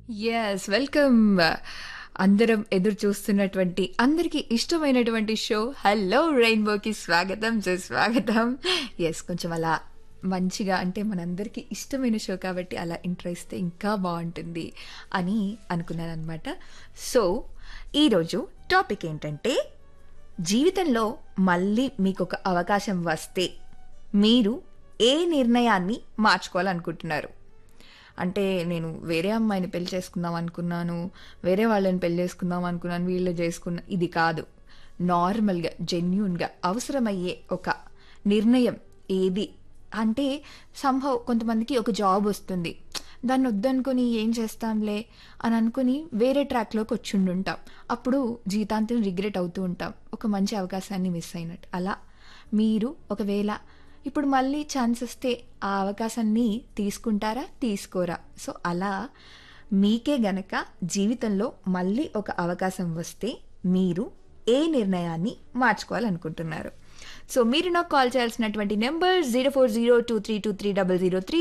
Yes. Welcome. అందరం ఎదురు చూస్తున్నటువంటి, అందరికీ ఇష్టమైనటువంటి షో 'హలో రెయిన్బో'కి స్వాగతం, సుస్వాగతం. యెస్. కొంచెం అలా మంచిగా అంటే మనందరికీ ఇష్టమైన షో కాబట్టి అలా ఇంట్రో ఇస్తే ఇంకా బావుంటుంది అని అనుకున్నాననమాట. సో, ఈరోజు టాపిక్ ఏంటంటే, జీవితంలో మళ్ళీ మీకొక అవకాశం వస్తే, మీరు ఏ నిర్ణయాన్ని మార్చుకోవాలనుకుంటున్నారు? అంటే నేను వేరే అమ్మాయిని పెళ్లి చేసుకుందాం అనుకున్నాను. వేరే వాళ్ళని పెళ్లి చేసుకుందాం అనుకున్నాను. వీళ్ళు చేసుకున్న ఇది కాదు. నార్మల్‌గా, జెన్యూన్‌గా అవసరమయ్యే ఒక నిర్ణయం ఏది? అంటే సమ్‌హౌ కొంతమందికి ఒక జాబ్ వస్తుంది. దాన్ని వద్దనుకొని ఏం చేస్తాంలే అని అనుకుని వేరే ట్రాక్‌లోకి వచ్చుండుంటాం. అప్పుడు జీవితాంతం రిగ్రెట్ అవుతూ ఉంటాం. ఒక మంచి అవకాశాన్ని మిస్ అయినట్టు. అలా మీరు ఒకవేళ ఇప్పుడు మళ్ళీ ఛాన్స్ వస్తే ఆ అవకాశాన్ని తీసుకుంటారా? తీసుకోరా? సో, అలా మీకే గనక జీవితంలో మళ్ళీ ఒక అవకాశం వస్తే మీరు ఏ నిర్ణయాన్ని మార్చుకోవాలనుకుంటున్నారు? సో, మీరు నాకు కాల్ చేయాల్సినటువంటి నంబర్ 0402323003